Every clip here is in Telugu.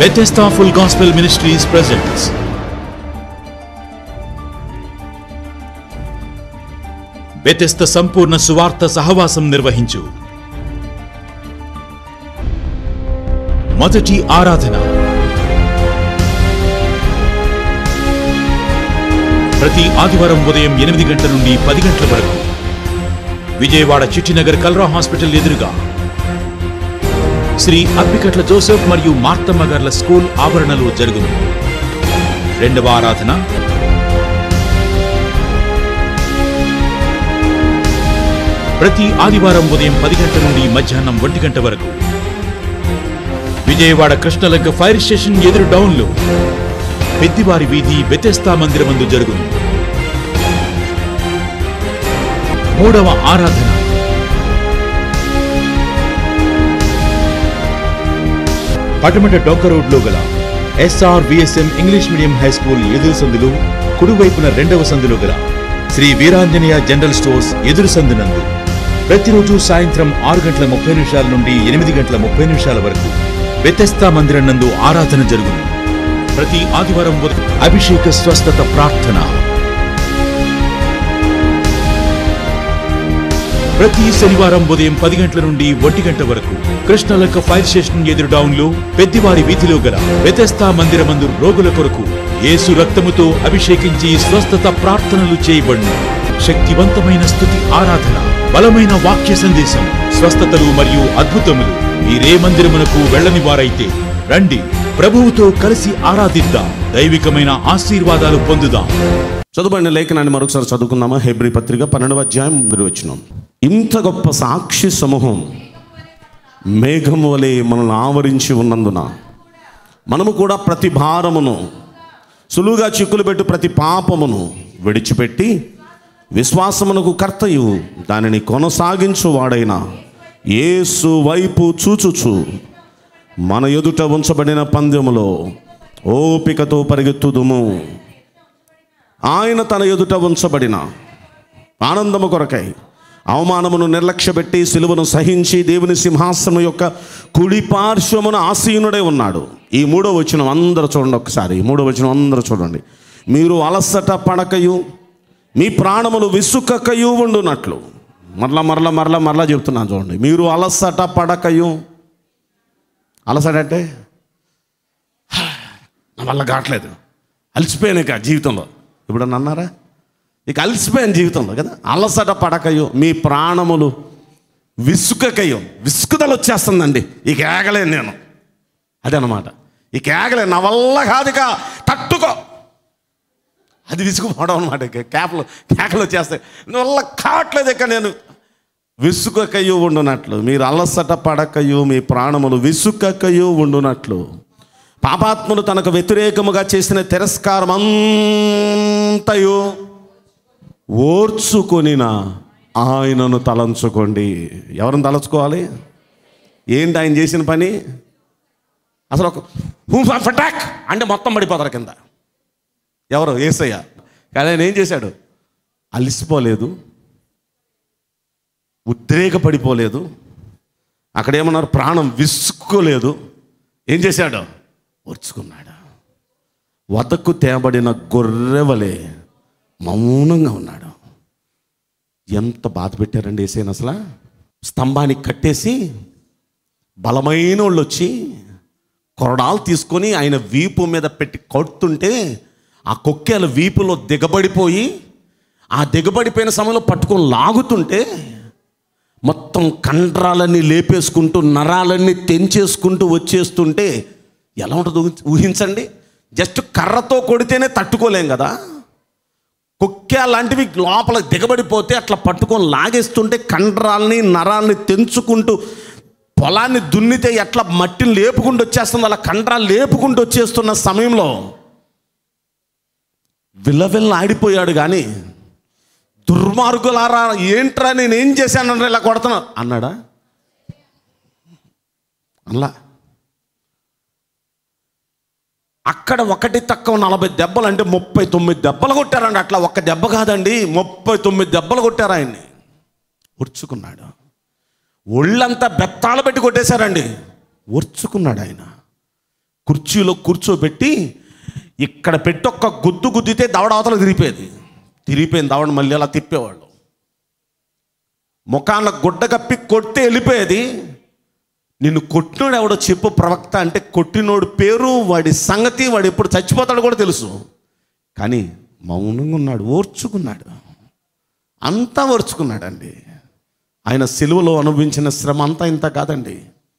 Bethesda Full Gospel Ministries presents Bethesda సంపూర్ణ సువార్త సహవాసం నిర్వహించు మొదటి ఆరాధన ప్రతి ఆదివారం ఉదయం ఎనిమిది గంటల నుండి పది గంటల వరకు విజయవాడ చిట్టినగర్ కల్రా హాస్పిటల్ ఎదురుగా శ్రీ అప్పికట్ల జోసెఫ్ మరియు మార్తమ్మ గార్ల స్కూల్ ఆవరణలో జరుగును రెండవ ఆరాధన ప్రతి ఆదివారం ఉదయం పది గంటల నుండి మధ్యాహ్నం ఒంటి గంట వరకు విజయవాడ కృష్ణలంక ఫైర్ స్టేషన్ ఎదురు డౌన్లో పెద్దివారి వీధి బెతెస్తా మందిరమందు జరుగును మూడవ ఆరాధన పటమట డొంక రోడ్లో గల SR VSM English medium high school ఎదురు సందులు కుడివైపున రెండవ సందులో గల శ్రీ వీరాంజనేయ జనరల్ స్టోర్స్ ఎదురు సందునందు ప్రతిరోజు సాయంత్రం ఆరు గంటల ముప్పై నిమిషాల నుండి ఎనిమిది గంటల ముప్పై నిమిషాల వరకు వ్యతస్థా మందిరం నందు ఆరాధన జరుగును ప్రతి ఆదివారం ఉదయం అభిషేక స్వస్థత ప్రార్థన ప్రతి శనివారం ఉదయం పది గంటల నుండి ఒంటి గంట వరకు కృష్ణలక్క ఫైర్ స్టేషన్ ఎదురు డౌన్ లో పెద్దివారి వీధిలో గల వ్యతస్థా మందిరమందు రోగుల కొరకు యేసు రక్తముతో అభిషేకించి స్వస్థత ప్రార్థనలు చేయబడును శక్తివంతమైన స్థుతి ఆరాధన బలమైన వాక్య సందేశం స్వస్థతలు మరియు అద్భుతములు మీరే మందిరమునకు వెళ్ళని వారైతే రండి ప్రభువుతో కలిసి ఆరాధిద్దాం దైవికమైన ఆశీర్వాదాలు పొందుదాం చదువుబడిన లేఖనాన్ని మరొకసారి చదువుకుందామా హెబ్రి పత్రిక పన్నెండవ అధ్యాయం గురి వచ్చినాం ఇంత గొప్ప సాక్షి సమూహం మేఘం వలె మనల్ని ఆవరించి ఉన్నందున మనము కూడా ప్రతి భారమును సులువుగా చిక్కులు పెట్టు ప్రతి పాపమును విడిచిపెట్టి విశ్వాసమునకు కర్తయు దానిని కొనసాగించు వాడైన యేసు వైపు చూచుచు మన ఎదుట ఉంచబడిన పందెములో ఓపికతో పరిగెత్తుదుము ఆయన తన ఎదుట ఉంచబడిన ఆనందము కొరకై అవమానమును నిర్లక్ష్యపెట్టి సిలువను సహించి దేవుని సింహాసనం యొక్క కుడి పార్శ్వమున ఆసీనుడై ఉన్నాడు ఈ మూడో వచనం అందరూ చూడండి ఒకసారి ఈ మూడో వచనం అందరూ చూడండి మీరు అలసట పడకయు మీ ప్రాణములు విసుకకయు ఉండునట్లు మరలా మరలా మరలా మరలా చెప్తున్నాను చూడండి మీరు అలసట పడకయు అలసట అంటే నా వల్ల కావట్లేదు అలసిపోయాను ఇక జీవితంలో ఇప్పుడు అన్నారా ఇక అలసిపోయాను జీవితంలో కదా అలసట పడకయో మీ ప్రాణములు విసుకకయ్యో విసుకుదల వచ్చేస్తుందండి ఇక ఏగలేను నేను అదనమాట ఇక ఏగలేను నా వల్ల కాదు ఇక తట్టుకో అది విసుకుపోవడం అనమాట ఇక కేకలు కేకలు వచ్చేస్తాయి నా వల్ల కావట్లేదు ఇక నేను విసుకకయు ఉండునట్లు మీరు అలసట పడకయు మీ ప్రాణములు విసుకకయు ఉండునట్లు పాపాత్ములు తనకు వ్యతిరేకముగా చేసిన తిరస్కారం అంతయు ఓర్చుకొనిన ఆయనను తలంచుకోండి ఎవరిని తలంచుకోవాలి ఏంటి ఆయన చేసిన పని అసలు ఒక హూమ్ ఫటాక్ అంటే మొత్తం పడిపోతారు కింద ఎవరు ఏసయ్య కానీ ఆయన ఏం చేశాడు అలిసిపోలేదు ఉద్రేకపడిపోలేదు అక్కడ ఏమన్నారు ప్రాణం విసుక్కోలేదు ఏం చేశాడు ఓర్చుకున్నాడు వదకు తేబడిన గొర్రెవలే మౌనంగా ఉన్నాడు ఎంత బాధ పెట్టారండి ఏసైనా అసలు స్తంభానికి కట్టేసి బలమైన వాళ్ళు వచ్చి కొరడాలు తీసుకొని ఆయన వీపు మీద పెట్టి కొడుతుంటే ఆ కొక్కేల వీపులో దిగబడిపోయి ఆ దిగబడిపోయిన సమయంలో పట్టుకొని లాగుతుంటే మొత్తం కండరాలన్నీ లేపేసుకుంటూ నరాలన్నీ తెంచేసుకుంటూ వచ్చేస్తుంటే ఎలా ఉంటుందో ఊహి- ఊహించండి జస్ట్ కర్రతో కొడితేనే తట్టుకోలేం కదా కుక్క లాంటివి లోపల దిగబడిపోతే అట్లా పట్టుకొని లాగేస్తుంటే కండరాల్ని నరాల్ని తెంచుకుంటూ పొలాన్ని దున్నితే ఎట్లా మట్టిని లేపుకుంటూ వచ్చేస్తుంది అలా కండరాలు లేపుకుంటూ వచ్చేస్తున్న సమయంలో విల్లవిల్ల ఆడిపోయాడు కానీ దుర్మార్గులారా ఏంట్రా నేను ఏం చేశాను ఇలా కొడుతున్నా అన్నాడా అలా అక్కడ ఒకటి తక్కువ నలభై దెబ్బలు అంటే ముప్పై తొమ్మిది దెబ్బలు కొట్టారండి అట్లా ఒక్క దెబ్బ కాదండి ముప్పై తొమ్మిది దెబ్బలు కొట్టారు ఆయన్ని ఉర్చుకున్నాడు ఒళ్ళంతా బెత్తాలు పెట్టి కొట్టేశారండి ఓర్చుకున్నాడు ఆయన కుర్చీలో కూర్చోబెట్టి ఇక్కడ పెట్టి ఒక్క గుద్దు గుద్దితే దవడ అవతల తిరిగిపోయేది తిరిగిపోయిన దవడ మళ్ళీ అలా తిప్పేవాళ్ళు ముఖాన గుడ్డ కప్పి కొడితే వెళ్ళిపోయేది నిన్ను కొట్టినోడు ఎవడో చెప్పు ప్రవక్త అంటే కొట్టినోడు పేరు వాడి సంగతి వాడు ఎప్పుడు చచ్చిపోతాడో కూడా తెలుసు కానీ మౌనంగా ఉన్నాడు ఓర్చుకున్నాడు అంతా ఓర్చుకున్నాడండి ఆయన సెలువులో అనుభవించిన శ్రమ అంతా ఇంత కాదండి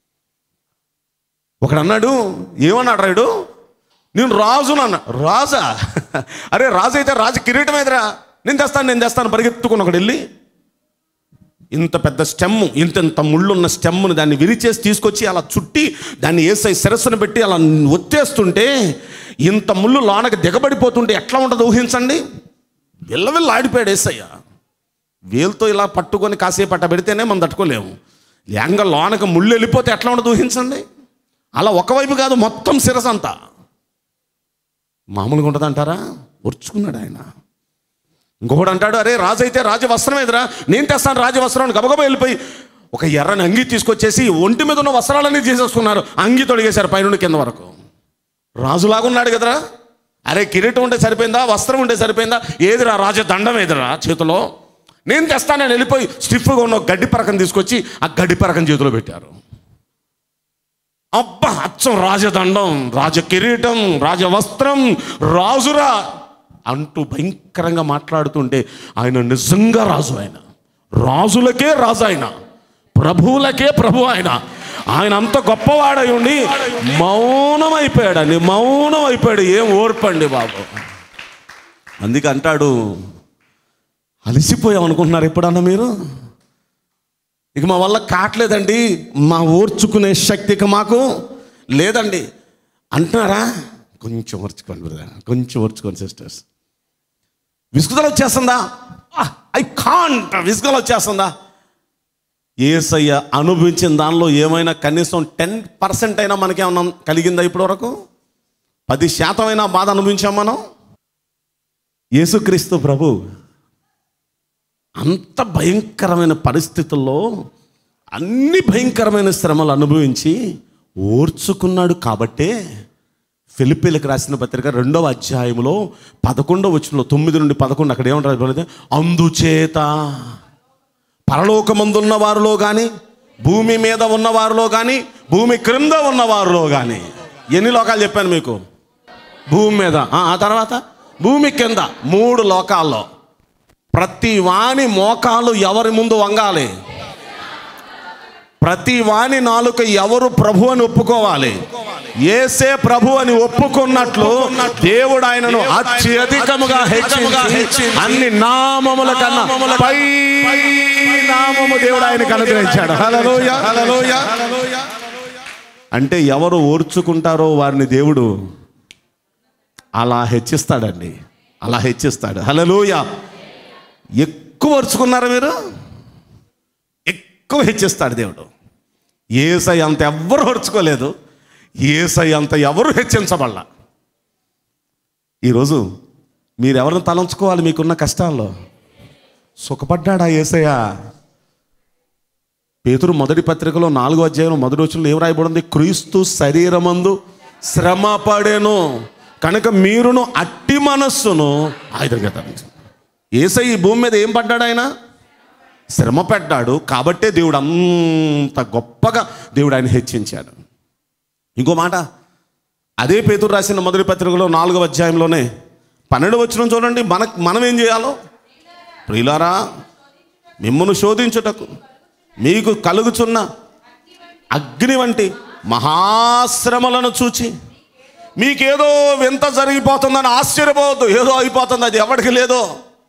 ఒకడు అన్నాడు ఏమన్నాడు రాయుడు నేను రాజును అన్న రాజా అరే రాజు అయితే రాజు కిరీటం ఎదురా నేను తెస్తాను నేను తెస్తాను పరిగెత్తుకుని ఒకడు వెళ్ళి ఇంత పెద్ద స్టెమ్ ఇంత ఇంత ముళ్ళున్న స్టెమ్ని దాన్ని విరిచేసి తీసుకొచ్చి అలా చుట్టి దాన్ని ఏసై శిరస్సును పెట్టి అలా ఒత్తేస్తుంటే ఇంత ముళ్ళు లోనకి దిగబడిపోతుంటే ఎట్లా ఉంటుందో ఊహించండి విల్లవిల్ల ఆడిపోయాడు ఏసయ్య వేలుతో ఇలా పట్టుకొని కాసేపు అట్ట పెడితేనే మనం తట్టుకోలేము లేంగ లోనకి ముళ్ళు వెళ్ళిపోతే ఎట్లా ఉండదు ఊహించండి అలా ఒకవైపు కాదు మొత్తం శిరస్ అంతా మామూలుగా ఉంటుంది అంటారా ఒర్చుకున్నాడు ఆయన ఇంకొకడు అంటాడు అరే రాజు అయితే రాజవస్త్రం ఎదురా నేను తెస్తాను రాజవస్త్రం గబగబా వెళ్ళిపోయి ఒక ఎర్రని అంగి తీసుకొచ్చేసి ఒంటి మీద ఉన్న వస్త్రాలన్నీ తీసేసుకున్నారు అంగి తొడిగేశారు పైనుండి కింద వరకు రాజులాగా ఉన్నాడు కదరా అరే కిరీటం ఉంటే సరిపోయిందా వస్త్రం ఉంటే సరిపోయిందా ఏదిరా రాజదండం ఏదిరా చేతిలో నేను తెస్తానని వెళ్ళిపోయి స్టిఫ్గా ఉన్న ఒక గడ్డి పరకం తీసుకొచ్చి ఆ గడ్డి పరకం చేతిలో పెట్టారు అబ్బా అచ్చం రాజదండం రాజ కిరీటం రాజవస్త్రం రాజురా అంటూ భయంకరంగా మాట్లాడుతుంటే ఆయన నిజంగా రాజు ఆయన రాజులకే రాజు ఆయన ప్రభువులకే ప్రభు ఆయన ఆయన అంత గొప్పవాడై ఉండి మౌనం అయిపోయాడండి మౌనం అయిపోయాడు ఏం ఓర్పండి బాబు అందుకే అంటాడు అలసిపోయాం అనుకుంటున్నారు ఎప్పుడన్నా మీరు ఇక మా వల్ల కావట్లేదండి మా ఓర్చుకునే శక్తి ఇక మాకు లేదండి అంటున్నారా కొంచెం ఓర్చుకోండి బ్రదర్ కొంచెం ఓర్చుకోండి సిస్టర్స్ విసుగుదల వచ్చేస్తుందా ఐ కాంట్ విసుగుదల వచ్చేస్తుందా ఏసయ్య అనుభవించిన దానిలో ఏమైనా కనీసం టెన్ పర్సెంట్ అయినా మనకేమన్నా కలిగిందా ఇప్పటి వరకు పది శాతం అయినా బాధ అనుభవించాం మనం యేసుక్రీస్తు ప్రభు అంత భయంకరమైన పరిస్థితుల్లో అన్ని భయంకరమైన శ్రమలు అనుభవించి ఓర్చుకున్నాడు కాబట్టే ఫిలిపీలకు రాసిన పత్రిక రెండవ అధ్యాయంలో పదకొండవ వచనంలో తొమ్మిది నుండి పదకొండు అక్కడ ఏమంటారు అందుచేత పరలోకమందున్న వారిలో కానీ భూమి మీద ఉన్న వారిలో కానీ భూమి క్రింద ఉన్న వారిలో కానీ ఎన్ని లోకాలు చెప్పాను మీకు భూమి మీద ఆ ఆ తర్వాత భూమి కింద మూడు లోకాల్లో ప్రతి వాని మోకాలు ఎవరి ముందు వంగాలి ప్రతి వాని నాలుక ఎవరు ప్రభు అని ఒప్పుకోవాలి ఏసే ప్రభు అని ఒప్పుకున్నట్లు దేవుడు ఆయనను అత్యధికముగా హెచ్చించి అన్ని నామముల కన్నా పై నామము దేవుడు ఆయనకు అనుగ్రహించాడు హల్లెలూయా హల్లెలూయా అంటే ఎవరు ఓర్చుకుంటారో వారిని దేవుడు అలా హెచ్చిస్తాడండి అలా హెచ్చిస్తాడు హల్లెలూయా ఎక్కువ ఓర్చుకున్నారా మీరు ఎక్కువ హెచ్చిస్తాడు దేవుడు ఏసై అంత ఎవ్వరు ఓర్చుకోలేదు ఏసై అంత ఎవరు హెచ్చించబడలా ఈరోజు మీరు ఎవరిని తలంచుకోవాలి మీకున్న కష్టాల్లో సుఖపడ్డాడా ఏసయ్య పేతురు మొదటి పత్రికలో నాలుగో అధ్యాయం మొదటి వచ్చిన ఏం రాయబడింది క్రీస్తు శరీరమందు శ్రమ పడేను కనుక మీరును అట్టి మనస్సును ఆయుధంగా తరించు ఏసై ఈ భూమి మీద ఏం పడ్డాడు ఆయన శ్రమ పడ్డాడు కాబట్టే దేవుడు అంత గొప్పగా దేవుడు ఆయన హెచ్చించాడు ఇంకో మాట అదే పేతురు రాసిన మొదటి పత్రికలో నాలుగవ అధ్యాయంలోనే పన్నెండు వచ్చిన చూడండి మన మనం ఏం చేయాలో ప్రియులారా మిమ్మల్ని శోధించుటకు మీకు కలుగుచున్న అగ్ని వంటి మహాశ్రమలను చూచి మీకేదో వింత జరిగిపోతుందని ఆశ్చర్యపోవద్దు ఏదో అయిపోతుంది అది ఎవరికి లేదో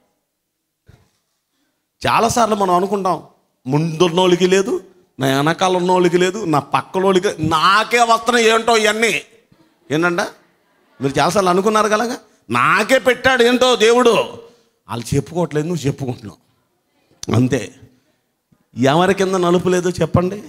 చాలాసార్లు మనం అనుకుంటాం ముందున్నోళ్ళకి లేదు నా వెనకాల ఉన్నోళ్ళకి లేదు నా పక్కనోళ్ళకి నాకే వస్తున్నాయి ఏంటో ఇవన్నీ ఏంటంట మీరు చాలాసార్లు అనుకున్నారు కలగా నాకే పెట్టాడు ఏంటో దేవుడు వాళ్ళు చెప్పుకోవట్లేదు నువ్వు చెప్పుకుంటున్నావు అంతే ఎవరి కింద నలుపు లేదో చెప్పండి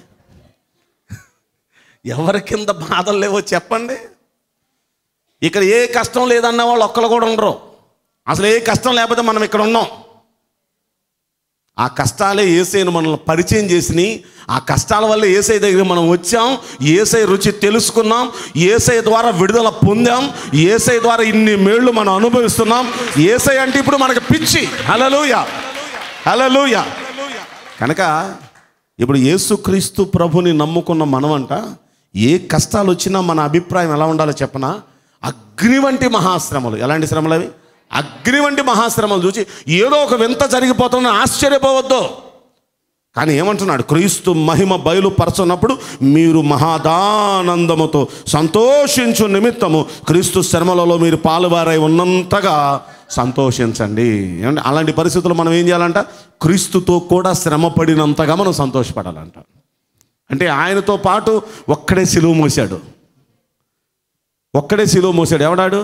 ఎవరి కింద బాధలు లేవో చెప్పండి ఇక్కడ ఏ కష్టం లేదన్న వాళ్ళు ఒక్కరు కూడా ఉండరు అసలు ఏ కష్టం లేకపోతే మనం ఇక్కడ ఉన్నాం ఆ కష్టాలే ఏసైను మనల్ని పరిచయం చేసినాయి ఆ కష్టాల వల్ల ఏసై దగ్గర మనం వచ్చాం ఏసై రుచి తెలుసుకున్నాం ఏసై ద్వారా విడుదల పొందాం ఏసై ద్వారా ఇన్ని మేళ్ళు మనం అనుభవిస్తున్నాం ఏసై అంటే ఇప్పుడు మనకు పిచ్చి హలలుయ హలలుయ కనుక ఇప్పుడు యేసుక్రీస్తు ప్రభుని నమ్ముకున్న మనమంట ఏ కష్టాలు వచ్చినా మన అభిప్రాయం ఎలా ఉండాలో చెప్పనా అగ్ని వంటి మహాశ్రమలు ఎలాంటి శ్రమలు అవి అగ్ని వంటి మహాశ్రమలు చూసి ఏదో ఒక వింత జరిగిపోతుందని ఆశ్చర్యపోవద్దు కానీ ఏమంటున్నాడు క్రీస్తు మహిమ బయలుపరచున్నప్పుడు మీరు మహాదానందముతో సంతోషించు నిమిత్తము క్రీస్తు శ్రమలలో మీరు పాలువారై ఉన్నంతగా సంతోషించండి ఏమంటే అలాంటి పరిస్థితుల్లో మనం ఏం చేయాలంట క్రీస్తుతో కూడా శ్రమ పడినంతగా మనం సంతోషపడాలంట అంటే ఆయనతో పాటు ఒక్కడే సిలువ మోసాడు ఒక్కడే సిలువ మోసాడు ఎవడాడు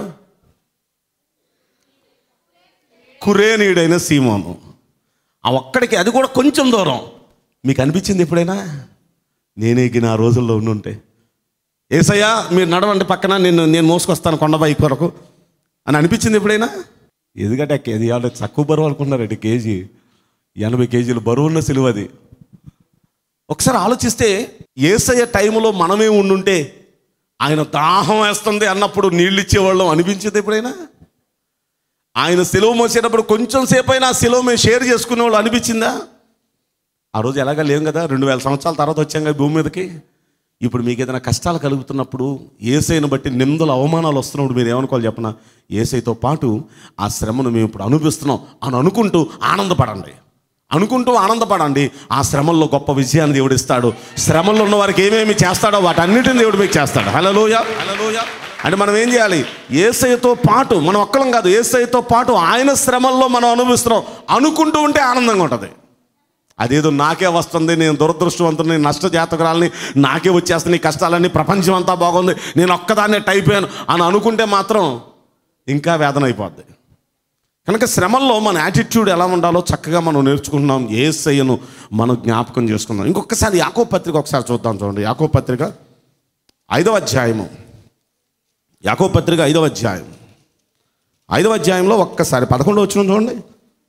కురేనీయుడైన సీమోను ఆ ఒక్కడికి అది కూడా కొంచెం దూరం మీకు అనిపించింది ఎప్పుడైనా నేనే ఎగిన ఆ రోజుల్లో ఉండుంటే ఏసయ్యా మీరు నడవండి పక్కన నేను నేను మోసుకొస్తాను కొండపై కొరకు అని అనిపించింది ఎప్పుడైనా ఎందుకంటే కేజీ వాళ్ళు తక్కువ బరువు అనుకున్నారండి కేజీ ఎనభై కేజీలు బరువు ఉన్న సిలువ అది ఒకసారి ఆలోచిస్తే ఏసయ్య టైంలో మనమే ఉండుంటే ఆయన దాహం వేస్తుంది అన్నప్పుడు నీళ్ళు ఇచ్చేవాళ్ళం అనిపించింది ఎప్పుడైనా ఆయన సెలవు మోసేటప్పుడు కొంచెం సేపు అయినా ఆ సెలవు మేము షేర్ చేసుకునే వాళ్ళు అనిపించిందా ఆ రోజు ఎలాగా లేం కదా రెండు వేల సంవత్సరాల తర్వాత వచ్చాం కదా భూమి మీదకి ఇప్పుడు మీకు ఏదైనా కష్టాలు కలుగుతున్నప్పుడు ఏసైను బట్టి నిందలు అవమానాలు వస్తున్నప్పుడు మీరు ఏమనుకోవాలి చెప్పనా ఏసైతో పాటు ఆ శ్రమను మేము ఇప్పుడు అనుభవిస్తున్నాం అని అనుకుంటూ ఆనందపడండి అనుకుంటూ ఆనందపడండి ఆ శ్రమల్లో గొప్ప విజయాన్ని దేవుడు ఇస్తాడు శ్రమల్లో ఉన్న వారికి ఏమేమి చేస్తాడో వాటన్నిటిని దేవుడు మీకు చేస్తాడు హలోయ హలోయ అంటే మనం ఏం చేయాలి ఏసైతో పాటు మనం ఒక్కలం కాదు ఏసైతో పాటు ఆయన శ్రమల్లో మనం అనుభవిస్తున్నాం అనుకుంటూ ఉంటే ఆనందంగా ఉంటుంది అదేదో నాకే వస్తుంది నేను దురదృష్టవంతుని నష్టజాతకురాలని నాకే వచ్చేస్తున్నాయి కష్టాలన్నీ ప్రపంచం అంతా బాగుంది నేను ఒక్కదాన్నే టైప్ అయ్యాను అని అనుకుంటే మాత్రం ఇంకా వేదన అయిపోద్ది కనుక శ్రమల్లో మన యాటిట్యూడ్ ఎలా ఉండాలో చక్కగా మనం నేర్చుకుంటున్నాం ఏసయ్యను మనం జ్ఞాపకం చేసుకుందాం ఇంకొకసారి యాకో పత్రిక ఒకసారి చూద్దాం చూడండి యాకో పత్రిక ఐదవ అధ్యాయము యాకో పత్రిక ఐదవ అధ్యాయం ఐదవ అధ్యాయంలో ఒక్కసారి పదకొండు వచ్చిన చూడండి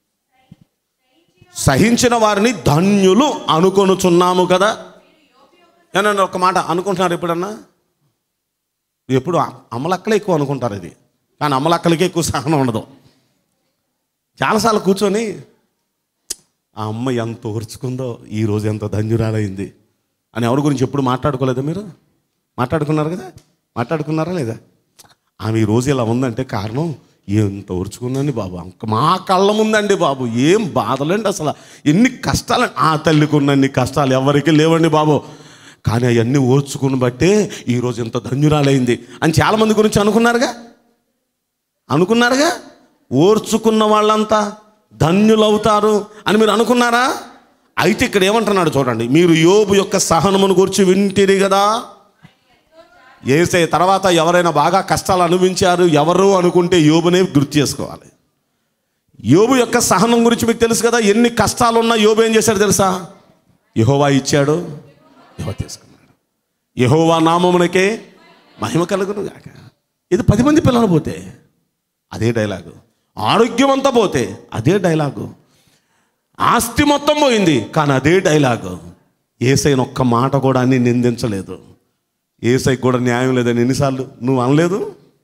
సహించిన వారిని ధన్యులు అనుకొనుచున్నాము కదా ఏమన్నా ఒక మాట అనుకుంటున్నారు ఎప్పుడన్నా ఎప్పుడు అమలక్కలే ఎక్కువ అనుకుంటారు ఇది కానీ అమలక్కలకి ఎక్కువ సహనం ఉండదు చాలాసార్లు కూర్చొని ఆ అమ్మ ఎంత ఓర్చుకుందో ఈ రోజు ఎంత ధన్యురాలైంది అని ఎవరి గురించి ఎప్పుడు మాట్లాడుకోలేదా మీరు మాట్లాడుకున్నారు కదా మాట్లాడుకున్నారా లేదా ఆమె ఈ రోజు ఇలా ఉందంటే కారణం ఎంత ఓర్చుకుందండి బాబు అంక మా కళ్ళ ముందండి బాబు ఏం బాధలండి అసలు ఎన్ని కష్టాలు ఆ తల్లికి ఉన్నన్ని కష్టాలు ఎవరికి లేవండి బాబు కానీ అవన్నీ ఓర్చుకుని బట్టే ఈరోజు ఎంత ధన్యురాలైంది అని చాలామంది గురించి అనుకున్నారుగా అనుకున్నారుగా ఓర్చుకున్న వాళ్ళంతా ధన్యులవుతారు అని మీరు అనుకున్నారా అయితే ఇక్కడ ఏమంటున్నాడు చూడండి మీరు యోబు యొక్క సహనమును గురించి వింటిరి కదా ఏసే తర్వాత ఎవరైనా బాగా కష్టాలు అనుభవించారు ఎవరు అనుకుంటే యోబునే గుర్తు చేసుకోవాలి యోబు యొక్క సహనం గురించి మీకు తెలుసు కదా ఎన్ని కష్టాలు ఉన్నా యోబు ఏం చేశాడు తెలుసా యహోవా ఇచ్చాడు యహో తీసుకున్నాడు యహోవా నామమునకే మహిమ కలుగును గాక ఇది పది మంది పిల్లలు పోతే అదే డైలాగు ఆరోగ్యం అంతా పోతే అదే డైలాగు ఆస్తి మొత్తం పోయింది కానీ అదే డైలాగు ఏసైన ఒక్క మాట కూడా అన్ని నిందించలేదు ఏసైకి కూడా న్యాయం లేదని ఎన్నిసార్లు నువ్వు అనలేదు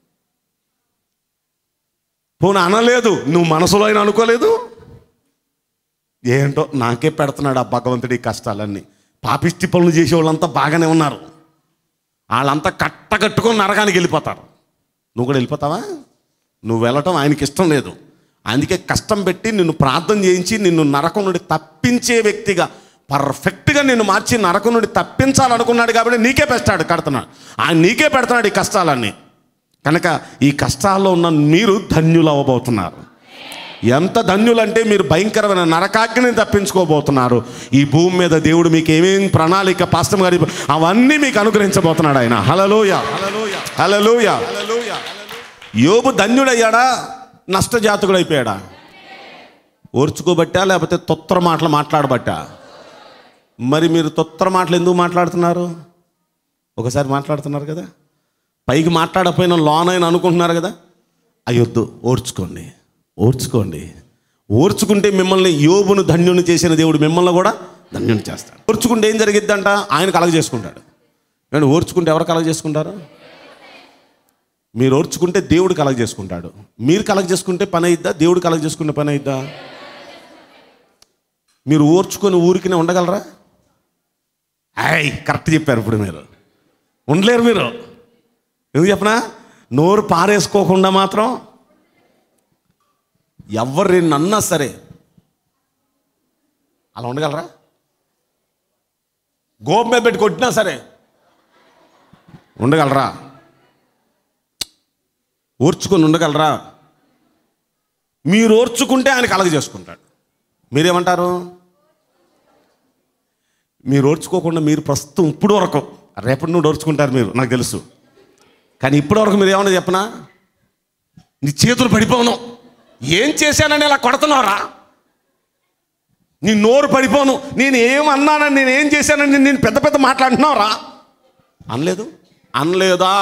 పోను అనలేదు నువ్వు మనసులో అయినా అనుకోలేదు ఏంటో నాకే పెడుతున్నాడు ఆ భగవంతుడి కష్టాలన్నీ పాపిష్టి పనులు చేసే వాళ్ళంతా బాగానే ఉన్నారు వాళ్ళంతా కట్టకట్టుకొని నరకానికి వెళ్ళిపోతారు నువ్వు కూడా వెళ్ళిపోతావా నువ్వు వెళ్ళటం ఆయనకి ఇష్టం లేదు అందుకే కష్టం పెట్టి నిన్ను ప్రార్థన చేయించి నిన్ను నరకం నుండి తప్పించే వ్యక్తిగా పర్ఫెక్ట్గా నిన్ను మార్చి నరకం నుండి తప్పించాలనుకున్నాడు కాబట్టి నీకే పెడతాడు కడుతున్నాడు ఆయన నీకే పెడుతున్నాడు ఈ కష్టాలన్నీ కనుక ఈ కష్టాల్లో ఉన్న మీరు ధన్యులు అవ్వబోతున్నారు ఎంత ధన్యులంటే మీరు భయంకరమైన నరకాగ్ని తప్పించుకోబోతున్నారు ఈ భూమి మీద దేవుడు మీకు ఏమేం ప్రణాళిక పాస్తం గారి అవన్నీ మీకు అనుగ్రహించబోతున్నాడు ఆయన హలలోయ హలలోయ యోబు ధన్యుడయ్యాడా నష్టజాతకుడు అయిపోయాడా ఓర్చుకోబట్టా లేకపోతే తొత్తర మాటలు మాట్లాడబట్టా మరి మీరు తొత్తర మాటలు ఎందుకు మాట్లాడుతున్నారు ఒకసారి మాట్లాడుతున్నారు కదా పైకి మాట్లాడకపోయినా లోన్ అయినా అనుకుంటున్నారు కదా అయ్యొద్దు ఓర్చుకోండి ఓర్చుకోండి ఓర్చుకుంటే మిమ్మల్ని యోబును ధన్యుని చేసిన దేవుడు మిమ్మల్ని కూడా ధన్యుని చేస్తాడు ఓర్చుకుంటే ఏం జరిగిద్దంట ఆయన కలగ చేసుకుంటాడు కానీ ఓర్చుకుంటే ఎవరు కలగ చేసుకుంటారు మీరు ఓర్చుకుంటే దేవుడు కలగ చేసుకుంటాడు మీరు కలగ చేసుకుంటే పని అయిద్దా దేవుడు కలగ చేసుకుంటే పని అయిద్దా మీరు ఓర్చుకొని ఊరికినే ఉండగలరా ఐ కరెక్ట్ చెప్పారు ఇప్పుడు మీరు ఉండలేరు మీరు ఎందుకు చెప్పనా నోరు పారేసుకోకుండా మాత్రం ఎవరు అన్నా సరే అలా ఉండగలరా గోపు మీద పెట్టి కొట్టినా సరే ఉండగలరా ఓర్చుకొని ఉండగలరా మీరు ఓర్చుకుంటే ఆయన కలగ చేసుకుంటాడు మీరేమంటారు మీరు ఓర్చుకోకుండా మీరు ప్రస్తుతం ఇప్పుడు వరకు రేపటి నుండి ఓర్చుకుంటారు మీరు నాకు తెలుసు కానీ ఇప్పటి వరకు మీరు ఏమన్నా చెప్పనా నీ చేతులు పడిపోను ఏం చేశానని ఇలా కొడుతున్నారా నీ నోరు పడిపోను నేను ఏమన్నానని నేను ఏం చేశానని నేను పెద్ద పెద్ద మాట్లాడుతున్నావురా అనలేదు అనలేదా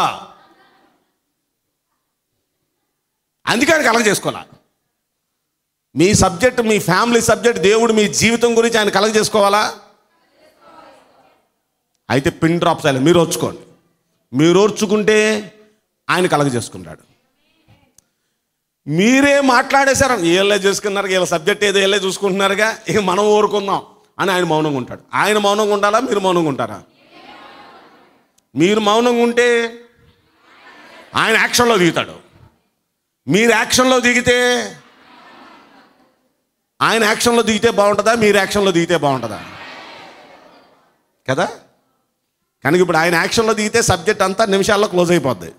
అందుకని కలగ చేసుకోవాలా మీ సబ్జెక్ట్ మీ ఫ్యామిలీ సబ్జెక్ట్ దేవుడు మీ జీవితం గురించి ఆయన కలగ చేసుకోవాలా అయితే పిన్ డ్రాప్స్ అయ్యాలి మీరు ఓర్చుకోండి మీరు ఓర్చుకుంటే ఆయన కలగ చేసుకుంటాడు మీరే మాట్లాడేశారు వీళ్ళే చేసుకున్నారు వీళ్ళ సబ్జెక్ట్ ఏదో వీళ్ళే చూసుకుంటున్నారుగా ఇక మనం ఊరుకుందాం అని ఆయన మౌనంగా ఉంటాడు ఆయన మౌనంగా ఉండాలా మీరు మౌనంగా ఉంటారా మీరు మౌనంగా ఉంటే ఆయన యాక్షన్లో దిగుతాడు మీరు యాక్షన్లో దిగితే ఆయన యాక్షన్లో దిగితే బాగుంటుందా మీరు యాక్షన్లో దిగితే బాగుంటుందా కదా కనుక ఇప్పుడు ఆయన యాక్షన్లో దిగితే సబ్జెక్ట్ అంతా నిమిషాల్లో క్లోజ్ అయిపోద్ది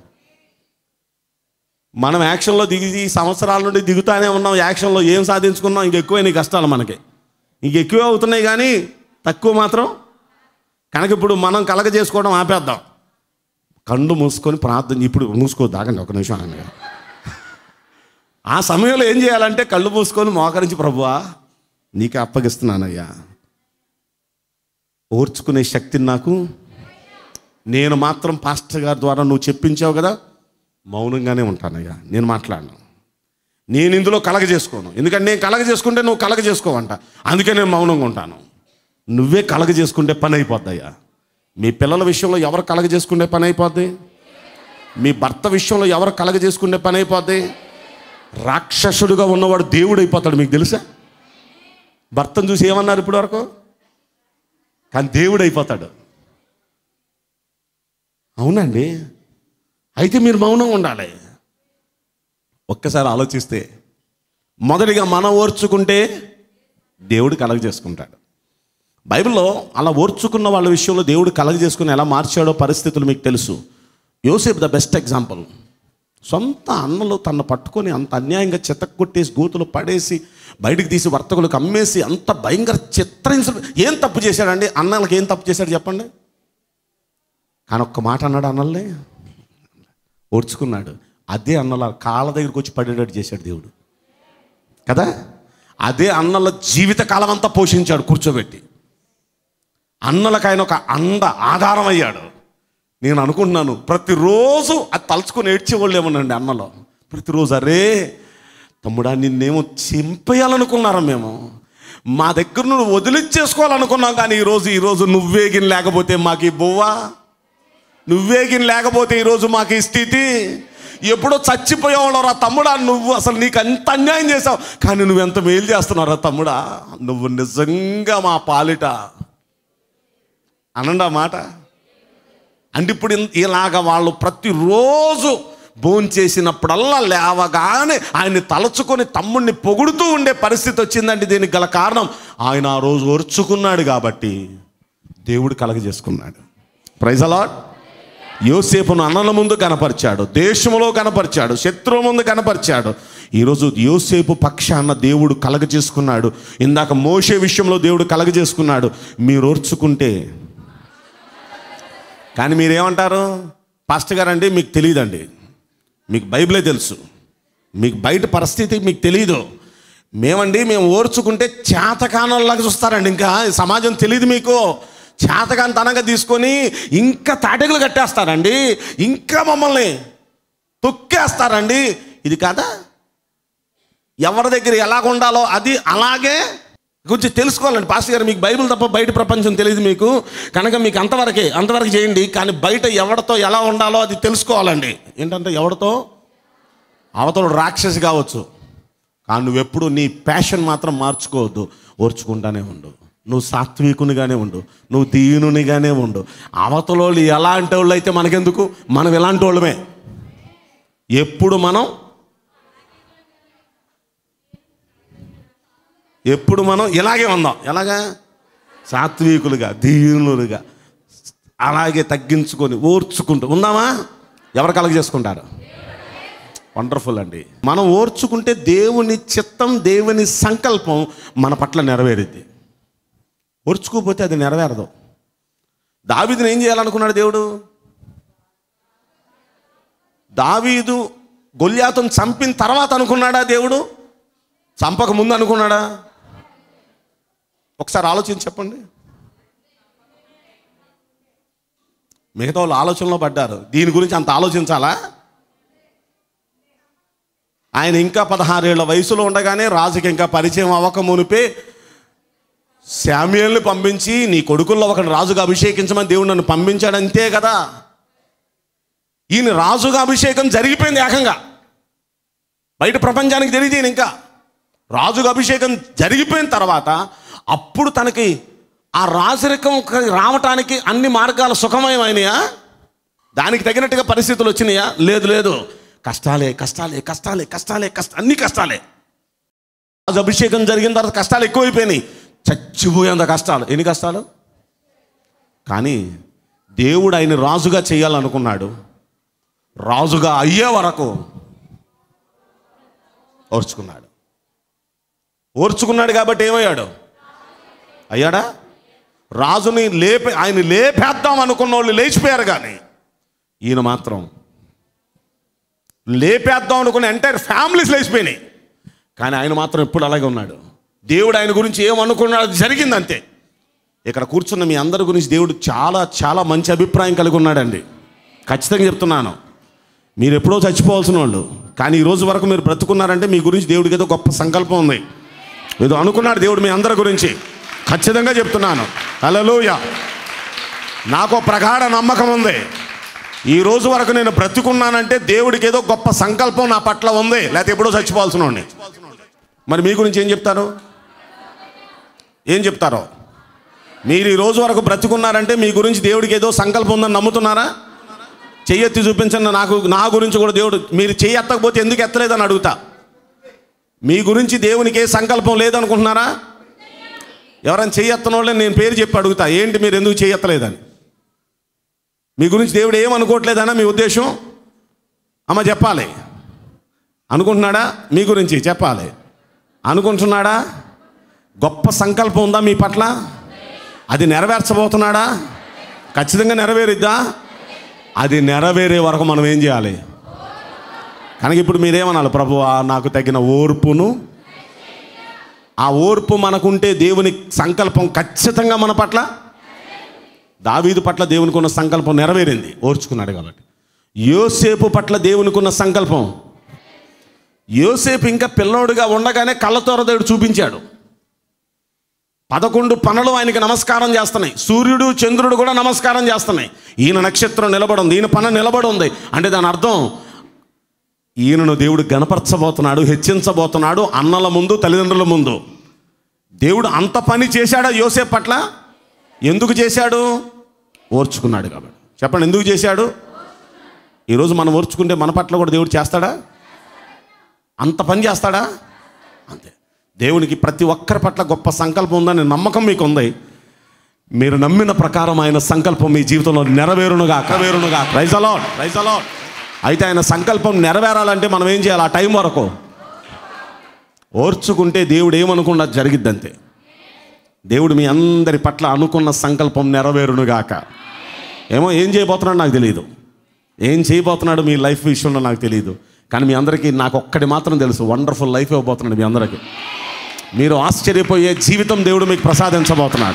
మనం యాక్షన్లో దిగి ఈ సంవత్సరాల నుండి దిగుతానే ఉన్నాం యాక్షన్లో ఏం సాధించుకున్నాం ఇంక ఎక్కువ నీ కష్టాలు మనకి ఇంక ఎక్కువ అవుతున్నాయి కానీ తక్కువ మాత్రం కనుక ఇప్పుడు మనం కలగ చేసుకోవడం ఆపేద్దాం కళ్ళు మూసుకొని ప్రార్థన ఇప్పుడు మూసుకోవద్దు ఆగండి ఒక నిమిషం ఆగండి ఆ సమయంలో ఏం చేయాలంటే కళ్ళు మూసుకొని మోకరించి ప్రభువా నీకు అప్పగిస్తున్నానయ్యా ఓర్చుకునే శక్తిని నాకు నేను మాత్రం పాస్టర్ గారి ద్వారా నువ్వు చెప్పించావు కదా మౌనంగానే ఉంటానయ్యా నేను మాట్లాడను నేను ఇందులో కలగ చేసుకోను ఎందుకంటే నేను కలగ చేసుకుంటే నువ్వు కలగ చేసుకోవంట అందుకే నేను మౌనంగా ఉంటాను నువ్వే కలగ చేసుకుంటే పని అయిపోద్దయ్యా మీ పిల్లల విషయంలో ఎవరు కలగ చేసుకుంటే పని అయిపోద్ది మీ భర్త విషయంలో ఎవరు కలగ చేసుకుంటే పని అయిపోద్ది రాక్షసుడుగా ఉన్నవాడు దేవుడు అయిపోతాడు మీకు తెలుసా భర్తను చూసి ఏమన్నారు ఇప్పటి వరకు కానీ దేవుడు అయిపోతాడు అవునండి అయితే మీరు మౌనంగా ఉండాలి ఒక్కసారి ఆలోచిస్తే మొదటిగా మనం ఓర్చుకుంటే దేవుడు కలగ చేసుకుంటాడు బైబిల్లో అలా ఓర్చుకున్న వాళ్ళ విషయంలో దేవుడు కలగ చేసుకుని ఎలా మార్చాడో పరిస్థితులు మీకు తెలుసు యోసేపు ద బెస్ట్ ఎగ్జాంపుల్ సొంత అన్నలు తను పట్టుకొని అంత అన్యాయంగా చెత్త కొట్టేసి గోతులు పడేసి బయటికి తీసి వర్తకులకు అమ్మేసి అంత భయంకర చిత్రహింస ఏం తప్పు చేశాడండి అన్నలకు ఏం తప్పు చేశాడు చెప్పండి కానీ ఒక్క మాట అన్నాడు అన్నల్ని ఓర్చుకున్నాడు అదే అన్నల కాళ్ళ దగ్గరికి వచ్చి పడేటట్టు చేశాడు దేవుడు కదా అదే అన్నల జీవిత కాలం అంతా పోషించాడు కూర్చోబెట్టి అన్నలకు ఆయన ఒక అండ ఆధారం అయ్యాడు నేను అనుకుంటున్నాను ప్రతిరోజు అది తలుచుకొని ఏడ్చేవాళ్ళు ఏమోనండి అన్నలో ప్రతిరోజు అరే తమ్ముడా నిన్నేమో చింపేయాలనుకున్నారా మేము మా దగ్గర నువ్వు వదిలిచ్చేసుకోవాలనుకున్నాం కానీ ఈరోజు ఈరోజు నువ్వే గిన్ లేకపోతే మాకు ఈ బువ్వా నువ్వే గిన్ లేకపోతే ఈరోజు మాకు ఈ స్థితి ఎప్పుడో చచ్చిపోయేవాళ్ళరా తమ్ముడా నువ్వు అసలు నీకు అంత అన్యాయం చేసావు కానీ నువ్వెంత మేలు చేస్తున్నారా తమ్ముడా నువ్వు నిజంగా మా పాలిట అనండి ఆ మాట అంటే ఇప్పుడు ఇన్- ఇలాగ వాళ్ళు ప్రతిరోజు భోంచేసినప్పుడల్లా లేవగానే ఆయన్ని తలచుకొని తమ్ముడిని పొగుడుతూ ఉండే పరిస్థితి వచ్చిందండి దీనికి గల కారణం ఆయన ఆ రోజు ఓర్చుకున్నాడు కాబట్టి దేవుడు కలగజేసుకున్నాడు ప్రైజ్ అలాట్ యోసేపును అన్నల ముందు కనపరిచాడు దేశంలో కనపరిచాడు శత్రువు ముందు కనపరిచాడు ఈరోజు యోసేపు పక్షాన దేవుడు కలగ చేసుకున్నాడు ఇందాక మోసే విషయంలో దేవుడు కలగ చేసుకున్నాడు మీరు ఓర్చుకుంటే కానీ మీరేమంటారు పాస్టర్ గారు అండి మీకు తెలియదండి మీకు బైబిలే తెలుసు మీకు బయట పరిస్థితి మీకు తెలియదు మేమండి మేము ఓర్చుకుంటే చేతకానంలాగా చూస్తారండి ఇంకా ఈ సమాజం తెలియదు మీకు చేతకాని తనంగా తీసుకొని ఇంకా తాటకులు కట్టేస్తారండి ఇంకా మమ్మల్ని తొక్కేస్తారండి ఇది కాదా ఎవరి దగ్గర ఎలాగ ఉండాలో అది అలాగే కొంచెం తెలుసుకోవాలండి పాస్టర్ గారు మీకు బైబిల్ తప్ప బయట ప్రపంచం తెలియదు మీకు కనుక మీకు అంతవరకే అంతవరకు చేయండి కానీ బయట ఎవరితో ఎలా ఉండాలో అది తెలుసుకోవాలండి ఏంటంటే ఎవరితో అవతల రాక్షసి కావచ్చు కానీ నువ్వెప్పుడు నీ ప్యాషన్ మాత్రం మార్చుకోవద్దు ఓర్చుకుంటానే ఉండు నువ్వు సాత్వికునిగానే ఉండు నువ్వు దీనునిగానే ఉండు అవతలోళ్ళు ఎలాంటి వాళ్ళు అయితే మనకెందుకు మనం ఎలాంటి వాళ్ళమే ఎప్పుడు మనం ఎప్పుడు మనం ఇలాగే ఉందాం ఎలాగా సాత్వికులుగా దీనులుగా అలాగే తగ్గించుకొని ఓర్చుకుంటూ ఉందామా ఎవరు కలగ చేసుకుంటారు వండర్ఫుల్ అండి మనం ఓర్చుకుంటే దేవుని చిత్తం దేవుని సంకల్పం మన పట్ల నెరవేరుద్ది ఓర్చుకోకపోతే అది నెరవేరదు దావీదుని ఏం చేయాలనుకున్నాడు దేవుడు దావీదు గొల్యాతును చంపిన తర్వాత అనుకున్నాడా దేవుడు చంపక ముందు అనుకున్నాడా ఒకసారి ఆలోచించి చెప్పండి మిగతా వాళ్ళు ఆలోచనలో పడ్డారు దీని గురించి అంత ఆలోచించాలా ఆయన ఇంకా పదహారేళ్ల వయసులో ఉండగానే రాజుకి ఇంకా పరిచయం అవ్వక మునిపే శామ్యుల్ని పంపించి నీ కొడుకుల్లో ఒకటి రాజుగా అభిషేకించమని దేవుడు నన్ను పంపించాడు అంతే కదా ఈయన రాజుగా అభిషేకం జరిగిపోయింది ఏకంగా బయట ప్రపంచానికి తెలియదు ఈయన ఇంకా రాజుగా అభిషేకం జరిగిపోయిన తర్వాత అప్పుడు తనకి ఆ రాజరికం రావటానికి అన్ని మార్గాలు సుఖమయమైనయా దానికి తగినట్టుగా పరిస్థితులు వచ్చినాయా లేదు లేదు కష్టాలే కష్టాలే కష్టాలే కష్టాలే కష్ట అన్ని కష్టాలే రాజు అభిషేకం జరిగిన తర్వాత కష్టాలు ఎక్కువైపోయినాయి చచ్చిపోయేంత కష్టాలు ఎన్ని కష్టాలు కానీ దేవుడు ఆయన రాజుగా చేయాలనుకున్నాడు రాజుగా అయ్యే వరకు ఓర్చుకున్నాడు ఓర్చుకున్నాడు కాబట్టి ఏమయ్యాడు అయ్యాడా రాజుని లేపే ఆయన లేపేద్దాం అనుకున్న వాళ్ళు లేచిపోయారు కానీ ఈయన మాత్రం లేపేద్దాం అనుకున్న ఎంటైర్ ఫ్యామిలీస్ లేచిపోయినాయి కానీ ఆయన మాత్రం ఎప్పుడు అలాగే ఉన్నాడు దేవుడు ఆయన గురించి ఏమనుకున్నాడు అది జరిగింది అంతే ఇక్కడ కూర్చున్న మీ అందరి గురించి దేవుడు చాలా చాలా మంచి అభిప్రాయం కలిగి ఉన్నాడండి ఖచ్చితంగా చెప్తున్నాను మీరు ఎప్పుడో చచ్చిపోవాల్సిన వాళ్ళు కానీ ఈ రోజు వరకు మీరు బ్రతుకున్నారంటే మీ గురించి దేవుడికి ఏదో గొప్ప సంకల్పం ఉంది ఏదో అనుకున్నాడు దేవుడు మీ అందరి గురించి ఖచ్చితంగా చెప్తున్నాను హల్లెలూయ నాకు ఒక ప్రగాఢ నమ్మకం ఉంది ఈ రోజు వరకు నేను బ్రతుకున్నానంటే దేవుడికి ఏదో గొప్ప సంకల్పం నా పట్ల ఉంది లేకపోతే ఎప్పుడో చచ్చిపోవాల్సిన వాడిని మరి మీ గురించి ఏం చెప్తారు ఏం చెప్తారో మీరు ఈ రోజు వరకు బ్రతుకున్నారంటే మీ గురించి దేవుడికి ఏదో సంకల్పం ఉందని నమ్ముతున్నారా చెయ్యెత్తి చూపించండి నాకు నా గురించి కూడా దేవుడు మీరు చెయ్యి ఎత్తకపోతే ఎందుకు ఎత్తలేదని అడుగుతా మీ గురించి దేవునికి ఏ సంకల్పం లేదనుకుంటున్నారా ఎవరైనా చెయ్యి ఎత్తన వాళ్ళని నేను పేరు చెప్పి అడుగుతా ఏంటి మీరు ఎందుకు చెయ్యి ఎత్తలేదని మీ గురించి దేవుడు ఏమనుకోవట్లేదనా మీ ఉద్దేశం అమ్మ చెప్పాలి అనుకుంటున్నాడా మీ గురించి చెప్పాలి అనుకుంటున్నాడా గొప్ప సంకల్పం ఉందా మీ పట్ల అది నెరవేర్చబోతున్నాడా ఖచ్చితంగా నెరవేరిద్దా అది నెరవేరే వరకు మనం ఏం చేయాలి కనుక ఇప్పుడు మీరేమనాలి ప్రభువా నాకు తగిన ఓర్పును ఆ ఓర్పు మనకుంటే దేవుని సంకల్పం ఖచ్చితంగా మన పట్ల దావీదు పట్ల దేవునికి ఉన్న సంకల్పం నెరవేరింది ఓర్చుకున్నాడు కాబట్టి యోసేపు పట్ల దేవునికి ఉన్న సంకల్పం యోసేపు ఇంకా పిల్లోడుగా ఉండగానే కళ్ళతోర దేవుడు చూపించాడు పదకొండు పనులు ఆయనకి నమస్కారం చేస్తున్నాయి సూర్యుడు చంద్రుడు కూడా నమస్కారం చేస్తున్నాయి ఈయన నక్షత్రం నిలబడింది ఈయన పన నిలబడి ఉంది అంటే దాని అర్థం ఈయనను దేవుడు గణపరచబోతున్నాడు హెచ్చించబోతున్నాడు అన్నల ముందు తల్లిదండ్రుల ముందు దేవుడు అంత పని చేశాడా యోసేపు పట్ల ఎందుకు చేశాడు ఓర్చుకున్నాడు కాబట్టి చెప్పండి ఎందుకు చేశాడు ఈరోజు మనం ఓర్చుకుంటే మన పట్ల కూడా దేవుడు చేస్తాడా అంత పని చేస్తాడా అంతే దేవునికి ప్రతి ఒక్కరి పట్ల గొప్ప సంకల్పం ఉందని నమ్మకం మీకు ఉంది మీరు నమ్మిన ప్రకారం ఆయన సంకల్పం మీ జీవితంలో నెరవేరునుగా నెరవేరునుగా రైజ్ అలాట్ రైజ్ అలాట్ అయితే ఆయన సంకల్పం నెరవేరాలంటే మనం ఏం చేయాలి ఆ టైం వరకు ఓర్చుకుంటే దేవుడు ఏమనుకున్నా జరిగిద్ది అంతే దేవుడు మీ అందరి పట్ల అనుకున్న సంకల్పం నెరవేరునుగాక ఏమో ఏం చేయబోతున్నాడు నాకు తెలియదు ఏం చేయబోతున్నాడు మీ లైఫ్ విషయంలో నాకు తెలియదు కానీ మీ అందరికీ నాకు ఒక్కటి మాత్రం తెలుసు వండర్ఫుల్ లైఫ్ ఇవ్వబోతున్నాడు మీ అందరికీ మీరు ఆశ్చర్యపోయే జీవితం దేవుడు మీకు ప్రసాదించబోతున్నాడు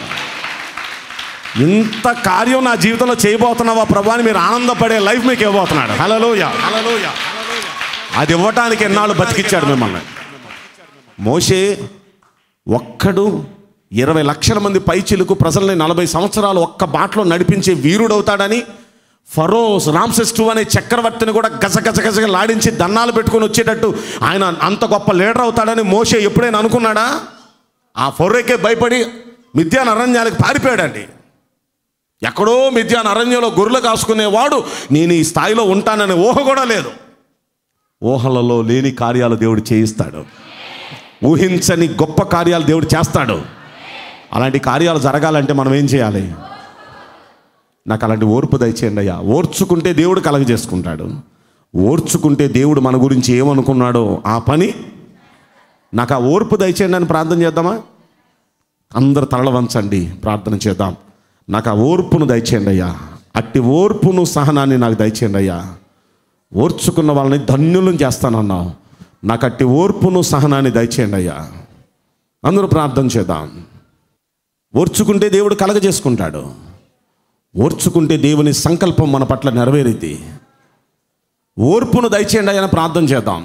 ఇంత కార్యం నా జీవితంలో చేయబోతున్నావా ప్రభు అని మీరు ఆనందపడే లైఫ్ మీకు ఇవ్వబోతున్నాడు హలోయ హలోయ అది ఇవ్వటానికి ఎన్నాళ్ళు బతికిచ్చాడు మిమ్మల్ని మోషే ఒక్కడు ఇరవై లక్షల మంది పైచిలుకు ప్రజల్ని నలభై సంవత్సరాలు ఒక్క బాటలో నడిపించే వీరుడవుతాడని ఫరో రామ్సెస్ టూ అనే చక్రవర్తిని కూడా గజ గజ గజగా లాడించి దన్నాలు పెట్టుకొని వచ్చేటట్టు ఆయన అంత గొప్ప లీడర్ అవుతాడని మోషే ఎప్పుడైనా అనుకున్నాడా ఆ ఫొర్రేకే భయపడి మిథ్యాన అరణ్యాలకు పారిపోయాడండి ఎక్కడో మిథ్యాన అరణ్యంలో గొర్రెలు కాసుకునేవాడు నేను ఈ స్థాయిలో ఉంటాననే ఊహ కూడా లేదు ఊహలలో లేని కార్యాలు దేవుడు చేయిస్తాడు ఊహించని గొప్ప కార్యాలు దేవుడు చేస్తాడు అలాంటి కార్యాలు జరగాలంటే మనం ఏం చేయాలి నాకు అలాంటి ఓర్పు దయచేయండి అయ్యా ఓర్చుకుంటే దేవుడు కలగ చేసుకుంటాడు ఓర్చుకుంటే దేవుడు మన గురించి ఏమనుకున్నాడో ఆ పని నాకు ఆ ఓర్పు దయచేయండి అని ప్రార్థన చేద్దామా అందరు తరల వంచండి ప్రార్థన చేద్దాం నాకు ఆ ఓర్పును దయచేయండి అయ్యా అట్టి ఓర్పును సహనాన్ని నాకు దయచేయండి అయ్యా ఓర్చుకున్న వాళ్ళని ధన్యులను చేస్తానన్నావు నాకు అట్టి ఓర్పును సహనాన్ని దయచేయండి అయ్యా అందరూ ప్రార్థన చేద్దాం ఓర్చుకుంటే దేవుడు కలగజేసుకుంటాడు ఓర్చుకుంటే దేవుని సంకల్పం మన పట్ల నెరవేరిద్ది ఓర్పును దయచేయండి అయ్యా అని ప్రార్థన చేద్దాం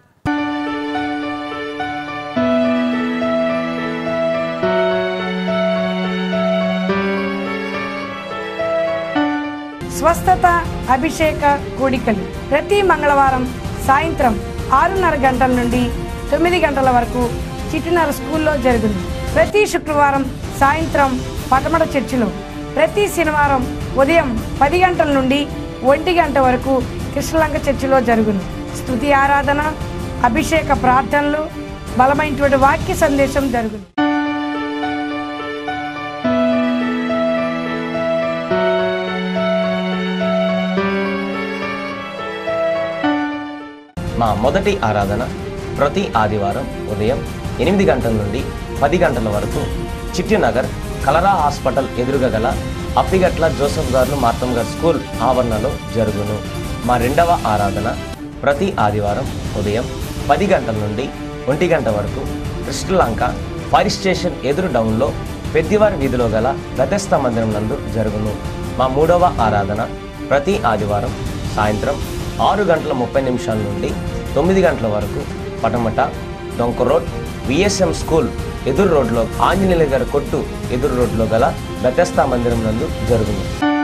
స్వస్థత అభిషేక కూడికలు ప్రతి మంగళవారం సాయంత్రం ఆరున్నర గంటల నుండి తొమ్మిది గంటల వరకు చిట్టినర స్కూల్లో జరుగును ప్రతి శుక్రవారం సాయంత్రం పటమట చర్చిలో ప్రతి శనివారం ఉదయం పది గంటల నుండి ఒంటి గంట వరకు కృష్ణలంక చర్చిలో జరుగును స్తుతి ఆరాధన అభిషేక ప్రార్థనలు బలమైనటువంటి వాక్య సందేశం జరుగును మా మొదటి ఆరాధన ప్రతి ఆదివారం ఉదయం ఎనిమిది గంటల నుండి పది గంటల వరకు చిట్టినగర్ కలరా హాస్పిటల్ ఎదురుగా గల అప్పిగట్ల జోసఫ్ గారు మార్తం గారు స్కూల్ ఆవరణలో జరుగును మా రెండవ ఆరాధన ప్రతి ఆదివారం ఉదయం పది గంటల నుండి ఒంటి గంట వరకు కృష్ణలంక ఫైర్ స్టేషన్ ఎదురు డౌన్లో పెద్దివారి వీధిలో గల గతస్థ మందిరం నందు జరుగును మా మూడవ ఆరాధన ప్రతి ఆదివారం సాయంత్రం ఆరు గంటల ముప్పై నిమిషాల నుండి తొమ్మిది గంటల వరకు పటమట డొంక రోడ్ విఎస్ఎం స్కూల్ ఎదురు రోడ్లో ఆంజనేయుల గారి కొట్టు ఎదురు రోడ్లో గల బెతస్తా మందిరం నందు జరుగును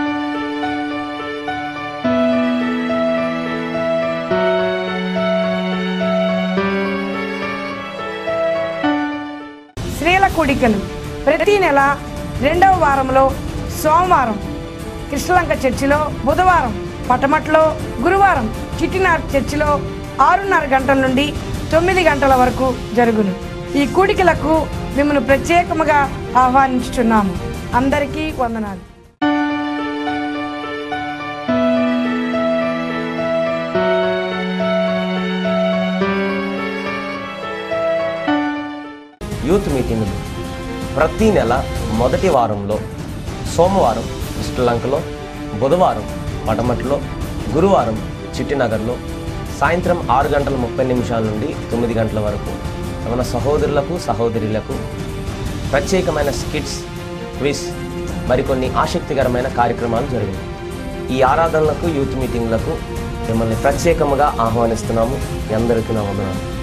స్త్రీల కూడికలు ప్రతి నెల రెండవ వారంలో సోమవారం కృష్ణలంక చర్చిలో బుధవారం పటమట్లో గురువారం చిట్టినార్ చర్చిలో ఆరున్నర గంటల నుండి తొమ్మిది గంటల వరకు జరుగును ఈ కూడికలకు మిమ్మల్ని ప్రత్యేకముగా ఆహ్వానించుచున్నాము అందరికీ వందనాలు యూత్ మీటింగులు ప్రతి నెల మొదటి వారంలో సోమవారం శ్రీలంకలో బుధవారం పటమట్లో గురువారం చిట్టినగర్లో సాయంత్రం ఆరు గంటల ముప్పై నిమిషాల నుండి తొమ్మిది గంటల వరకు మన సహోదరులకు సహోదరులకు ప్రత్యేకమైన స్కిట్స్ క్విజ్ మరికొన్ని ఆసక్తికరమైన కార్యక్రమాలు జరిగాయి ఈ ఆరాధనలకు యూత్ మీటింగ్లకు మిమ్మల్ని ప్రత్యేకముగా ఆహ్వానిస్తున్నాము మీ అందరికీ నా వందనాలు